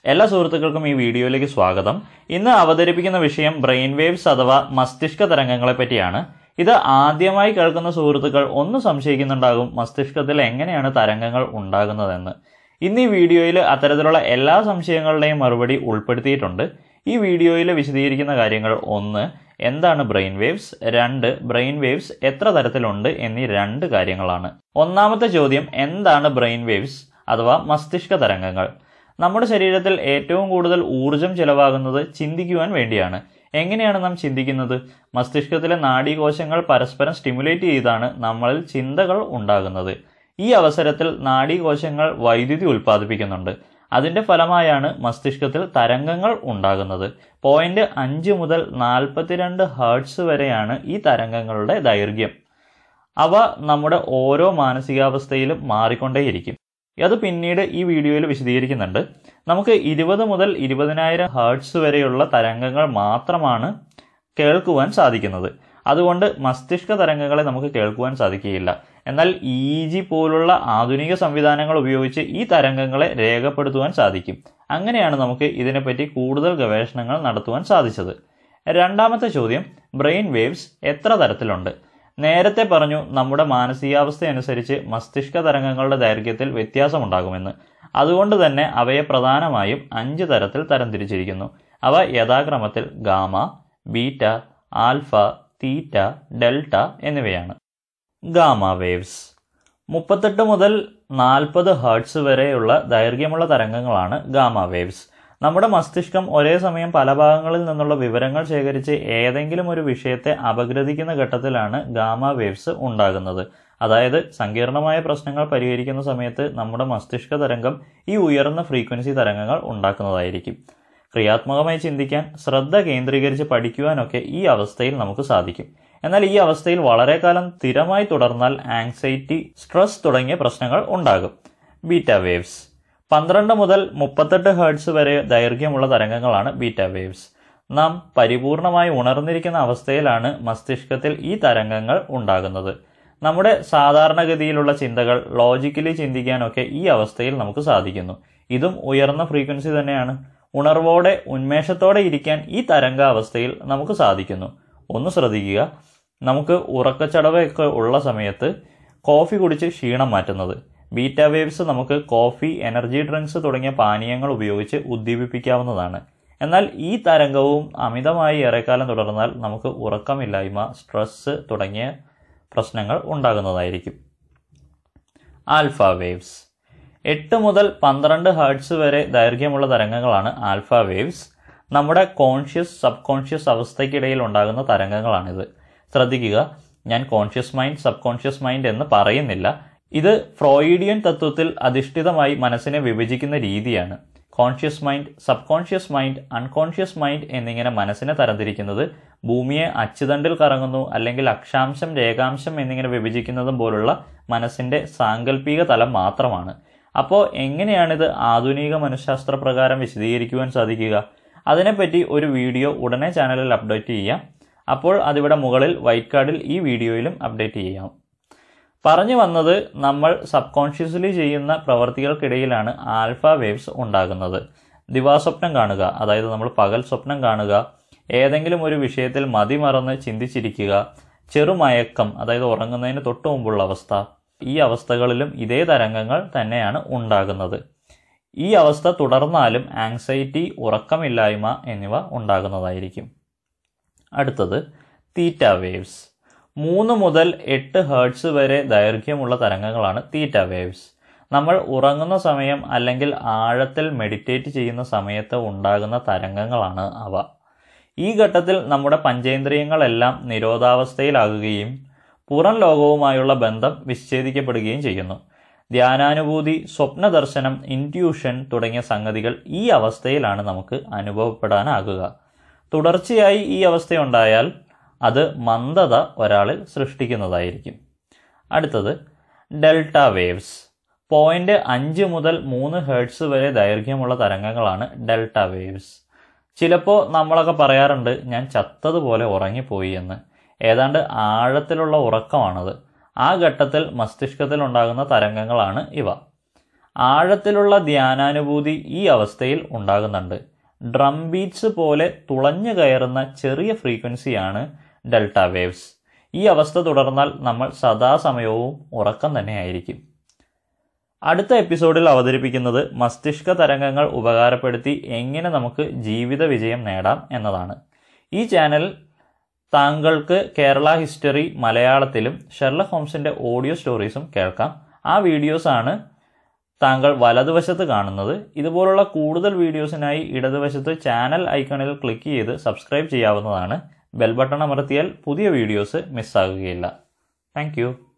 എല്ലാ സുഹൃത്തുക്കൾക്കും ഈ വീഡിയോയിലേക്ക് സ്വാഗതം ഇന്ന് അവതരിപ്പിക്കുന്ന വിഷയം ബ്രെയിൻ വേവ്സ് അഥവാ മസ്തിഷ്ക തരംഗങ്ങളെ പറ്റിയാണ് ഇത് ആദ്യമായി കേൾക്കുന്ന സുഹൃത്തുക്കൾ ഒന്ന് സംശയിക്കുന്നുണ്ടാകും മസ്തിഷ്കത്തിൽ എങ്ങനെയാണ് തരംഗങ്ങൾ ഉണ്ടാകുന്നതെന്ന് ഇന്ന് ഈ വീഡിയോയിൽ അത്തരത്തിലുള്ള എല്ലാ സംശയങ്ങളുടെയും മറുപടി ഉൾപ്പെടുത്തിയിട്ടുണ്ട് ഈ വീഡിയോയിൽ വിശദീകരിക്കുന്ന കാര്യങ്ങൾ ഒന്ന് എന്താണ് ബ്രെയിൻ വേവ്സ് രണ്ട് ബ്രെയിൻ വേവ്സ് എത്ര തരത്തിലുണ്ട് എന്നീ രണ്ട് കാര്യങ്ങളാണ് ഒന്നാമത്തെ ചോദ്യം എന്താണ് ബ്രെയിൻ വേവ്സ് അഥവാ മസ്തിഷ്ക തരംഗങ്ങൾ നമ്മുടെ ശരീരത്തിൽ ഏറ്റവും കൂടുതൽ ഊർജം ചെലവാകുന്നത് ചിന്തിക്കുവാൻ വേണ്ടിയാണ് എങ്ങനെയാണ് നാം ചിന്തിക്കുന്നത് മസ്തിഷ്കത്തിലെ നാഡീകോശങ്ങൾ പരസ്പരം സ്റ്റിമുലേറ്റ് ചെയ്താണ് നമ്മളിൽ ചിന്തകൾ ഉണ്ടാകുന്നത് ഈ അവസരത്തിൽ നാഡീകോശങ്ങൾ വൈദ്യുതി ഉൽപ്പാദിപ്പിക്കുന്നുണ്ട് അതിന്റെ ഫലമായാണ് മസ്തിഷ്കത്തിൽ തരംഗങ്ങൾ ഉണ്ടാകുന്നത് പോയിന്റ് അഞ്ച് മുതൽ നാൽപ്പത്തിരണ്ട് ഹേർട്സ് വരെയാണ് ഈ തരംഗങ്ങളുടെ ദൈർഘ്യം അവ നമ്മുടെ ഓരോ മാനസികാവസ്ഥയിലും മാറിക്കൊണ്ടേയിരിക്കും അത് പിന്നീട് ഈ വീഡിയോയിൽ വിശദീകരിക്കുന്നുണ്ട് നമുക്ക് ഇരുപത് മുതൽ ഇരുപതിനായിരം ഹേർട്സ് വരെയുള്ള തരംഗങ്ങൾ മാത്രമാണ് കേൾക്കുവാൻ സാധിക്കുന്നത് അതുകൊണ്ട് മസ്തിഷ്ക തരംഗങ്ങളെ നമുക്ക് കേൾക്കുവാൻ സാധിക്കുകയില്ല എന്നാൽ ഇ ജി പോലുള്ള ആധുനിക സംവിധാനങ്ങൾ ഉപയോഗിച്ച് ഈ തരംഗങ്ങളെ രേഖപ്പെടുത്തുവാൻ സാധിക്കും അങ്ങനെയാണ് നമുക്ക് ഇതിനെപ്പറ്റി കൂടുതൽ ഗവേഷണങ്ങൾ നടത്തുവാൻ സാധിച്ചത് രണ്ടാമത്തെ ചോദ്യം ബ്രെയിൻ വേവ്സ് എത്ര തരത്തിലുണ്ട് നേരത്തെ പറഞ്ഞു നമ്മുടെ മാനസികാവസ്ഥ അനുസരിച്ച് മസ്തിഷ്ക തരംഗങ്ങളുടെ ദൈർഘ്യത്തിൽ വ്യത്യാസമുണ്ടാകുമെന്ന് അതുകൊണ്ട് തന്നെ അവയെ പ്രധാനമായും അഞ്ച് തരത്തിൽ തരംതിരിച്ചിരിക്കുന്നു അവ യഥാക്രമത്തിൽ gamma beta alpha theta delta എന്നിവയാണ് ഗാമ വേവ്സ് മുപ്പത്തെട്ട് മുതൽ നാൽപ്പത് ഹേർട്സ് വരെയുള്ള ദൈർഘ്യമുള്ള തരംഗങ്ങളാണ് ഗാമ വേവ്സ് നമ്മുടെ മസ്തിഷ്കം ഒരേ സമയം പല ഭാഗങ്ങളിൽ നിന്നുള്ള വിവരങ്ങൾ ശേഖരിച്ച് ഏതെങ്കിലും ഒരു വിഷയത്തെ അപഗ്രഥിക്കുന്ന ഘട്ടത്തിലാണ് ഗാമ വേവ്സ് ഉണ്ടാകുന്നത് അതായത് സങ്കീർണമായ പ്രശ്നങ്ങൾ പരിഹരിക്കുന്ന സമയത്ത് നമ്മുടെ മസ്തിഷ്ക തരംഗം ഈ ഉയർന്ന ഫ്രീക്വൻസി തരംഗങ്ങൾ ഉണ്ടാക്കുന്നതായിരിക്കും ക്രിയാത്മകമായി ചിന്തിക്കാൻ ശ്രദ്ധ കേന്ദ്രീകരിച്ച് പഠിക്കുവാനൊക്കെ ഈ അവസ്ഥയിൽ നമുക്ക് സാധിക്കും എന്നാൽ ഈ അവസ്ഥയിൽ വളരെ കാലം സ്ഥിരമായി തുടർന്നാൽ ആങ്സൈറ്റി സ്ട്രെസ് തുടങ്ങിയ പ്രശ്നങ്ങൾ ഉണ്ടാകും ബീറ്റ വേവ്സ് പന്ത്രണ്ട് മുതൽ മുപ്പത്തെട്ട് ഹേർട്സ് വരെ ദൈർഘ്യമുള്ള തരംഗങ്ങളാണ് ബീറ്റ വേവ്സ് നാം പരിപൂർണമായി ഉണർന്നിരിക്കുന്ന അവസ്ഥയിലാണ് മസ്തിഷ്കത്തിൽ ഈ തരംഗങ്ങൾ ഉണ്ടാകുന്നത് നമ്മുടെ സാധാരണഗതിയിലുള്ള ചിന്തകൾ ലോജിക്കലി ചിന്തിക്കാനൊക്കെ ഈ അവസ്ഥയിൽ നമുക്ക് സാധിക്കുന്നു ഇതും ഉയർന്ന ഫ്രീക്വൻസി തന്നെയാണ് ഉണർവോടെ ഉന്മേഷത്തോടെ ഇരിക്കാൻ ഈ തരംഗാവസ്ഥയിൽ നമുക്ക് സാധിക്കുന്നു ഒന്ന് ശ്രദ്ധിക്കുക നമുക്ക് ഉറക്കച്ചടവൊക്കെ ഉള്ള സമയത്ത് കോഫി കുടിച്ച് ക്ഷീണം മാറ്റുന്നത് ബീറ്റ വേവ്സ് നമുക്ക് കോഫി എനർജി ഡ്രിങ്ക്സ് തുടങ്ങിയ പാനീയങ്ങൾ ഉപയോഗിച്ച് ഉദ്ദീപിപ്പിക്കാവുന്നതാണ് എന്നാൽ ഈ തരംഗവും അമിതമായി ഏറെക്കാലം തുടർന്നാൽ നമുക്ക് ഉറക്കമില്ലായ്മ സ്ട്രെസ് തുടങ്ങിയ പ്രശ്നങ്ങൾ ഉണ്ടാകുന്നതായിരിക്കും ആൽഫ വേവ്സ് എട്ട് മുതൽ പന്ത്രണ്ട് ഹേർട്സ് വരെ ദൈർഘ്യമുള്ള തരംഗങ്ങളാണ് ആൽഫ വേവ്സ് നമ്മുടെ കോൺഷ്യസ് സബ് കോൺഷ്യസ് അവസ്ഥയ്ക്കിടയിൽ ഉണ്ടാകുന്ന തരംഗങ്ങളാണിത് ശ്രദ്ധിക്കുക ഞാൻ conscious mind subconscious mind എന്ന് പറയുന്നില്ല ഇത് ഫ്രോയിഡിയൻ തത്വത്തിൽ അധിഷ്ഠിതമായി മനസ്സിനെ വിഭജിക്കുന്ന രീതിയാണ് conscious mind subconscious mind unconscious mind എന്നിങ്ങനെ മനസ്സിനെ തരംതിരിക്കുന്നത് ഭൂമിയെ അച്ചുതണ്ടിൽ കറങ്ങുന്നു അല്ലെങ്കിൽ അക്ഷാംശം രേഖാംശം എന്നിങ്ങനെ വിഭജിക്കുന്നതും പോലുള്ള മനസ്സിന്റെ സാങ്കല്പിക തലം മാത്രമാണ് അപ്പോൾ എങ്ങനെയാണിത് ആധുനിക മനഃശാസ്ത്ര പ്രകാരം വിശദീകരിക്കുവാൻ സാധിക്കുക അതിനെപ്പറ്റി ഒരു വീഡിയോ ഉടനെ ചാനലിൽ അപ്ഡേറ്റ് ചെയ്യാം അപ്പോൾ അതിവിടെ മുകളിൽ വൈറ്റ് കാർഡിൽ ഈ വീഡിയോയിലും അപ്ഡേറ്റ് ചെയ്യാം പറഞ്ഞു വന്നത് നമ്മൾ സബ് കോൺഷ്യസ്ലി ചെയ്യുന്ന പ്രവർത്തികൾക്കിടയിലാണ് ആൽഫ വേവ്സ് ഉണ്ടാകുന്നത് ദിവാസ്വപ്നം കാണുക അതായത് നമ്മൾ പകൽ സ്വപ്നം കാണുക ഏതെങ്കിലും ഒരു വിഷയത്തിൽ മതിമറന്ന് ചിന്തിച്ചിരിക്കുക ചെറുമയക്കം അതായത് ഉറങ്ങുന്നതിന് തൊട്ടു മുമ്പുള്ള അവസ്ഥ ഈ അവസ്ഥകളിലും ഇതേ തരംഗങ്ങൾ തന്നെയാണ് ഉണ്ടാകുന്നത് ഈ അവസ്ഥ തുടർന്നാലും ആങ്സൈറ്റി ഉറക്കമില്ലായ്മ എന്നിവ ഉണ്ടാകുന്നതായിരിക്കും അടുത്തത് തീറ്റ വേവ്സ് മൂന്ന് മുതൽ എട്ട് ഹേർട്സ് വരെ ദൈർഘ്യമുള്ള തരംഗങ്ങളാണ് തീറ്റ വേവ്സ് നമ്മൾ ഉറങ്ങുന്ന സമയം അല്ലെങ്കിൽ ആഴത്തിൽ മെഡിറ്റേറ്റ് ചെയ്യുന്ന സമയത്ത് ഉണ്ടാകുന്ന തരംഗങ്ങളാണ് അവ ഈ ഘട്ടത്തിൽ നമ്മുടെ പഞ്ചേന്ദ്രിയങ്ങളെല്ലാം നിരോധാവസ്ഥയിലാകുകയും പുറം ലോകവുമായുള്ള ബന്ധം വിച്ഛേദിക്കപ്പെടുകയും ചെയ്യുന്നു ധ്യാനാനുഭൂതി സ്വപ്നദർശനം ഇൻറ്റ്യൂഷൻ തുടങ്ങിയ സംഗതികൾ ഈ അവസ്ഥയിലാണ് നമുക്ക് അനുഭവപ്പെടാനാകുക തുടർച്ചയായി ഈ അവസ്ഥയുണ്ടായാൽ അത് മന്ദത ഒരാളിൽ സൃഷ്ടിക്കുന്നതായിരിക്കും അടുത്തത് ഡെൽറ്റ വേവ്സ് പോയിന്റ് അഞ്ച് മുതൽ മൂന്ന് ഹേർട്സ് വരെ ദൈർഘ്യമുള്ള തരംഗങ്ങളാണ് ഡെൽറ്റ വേവ്സ് ചിലപ്പോൾ നമ്മളൊക്കെ പറയാറുണ്ട് ഞാൻ ചത്തതുപോലെ ഉറങ്ങിപ്പോയി എന്ന് ഏതാണ്ട് ആഴത്തിലുള്ള ഉറക്കമാണത് ആ ഘട്ടത്തിൽ മസ്തിഷ്കത്തിൽ ഉണ്ടാകുന്ന തരംഗങ്ങളാണ് ഇവ ആഴത്തിലുള്ള ധ്യാനാനുഭൂതി ഈ അവസ്ഥയിൽ ഉണ്ടാകുന്നുണ്ട് ഡ്രം ബീറ്റ്സ് പോലെ തുളഞ്ഞു കയറുന്ന ചെറിയ ഫ്രീക്വൻസിയാണ് ഡെൽറ്റ വേവ്സ് ഈ അവസ്ഥ തുടർന്നാൽ നമ്മൾ സദാസമയവും ഉറക്കം തന്നെയായിരിക്കും അടുത്ത എപ്പിസോഡിൽ അവതരിപ്പിക്കുന്നത് മസ്തിഷ്ക തരംഗങ്ങൾ ഉപകാരപ്പെടുത്തി എങ്ങനെ നമുക്ക് ജീവിത വിജയം നേടാം എന്നതാണ് ഈ ചാനൽ താങ്കൾക്ക് കേരള ഹിസ്റ്ററി മലയാളത്തിലും ഷെർലക് ഹോംസിൻ്റെ ഓഡിയോ സ്റ്റോറീസും കേൾക്കാം ആ വീഡിയോസാണ് താങ്കൾ വലതുവശത്ത് കാണുന്നത് ഇതുപോലുള്ള കൂടുതൽ വീഡിയോസിനായി ഇടതുവശത്ത് ചാനൽ ഐക്കണിൽ ക്ലിക്ക് ചെയ്ത് സബ്സ്ക്രൈബ് ചെയ്യാവുന്നതാണ് ബെൽ ബട്ടൺ അമർത്തിയാൽ പുതിയ വീഡിയോസ് മിസ്സാകുകയില്ല താങ്ക്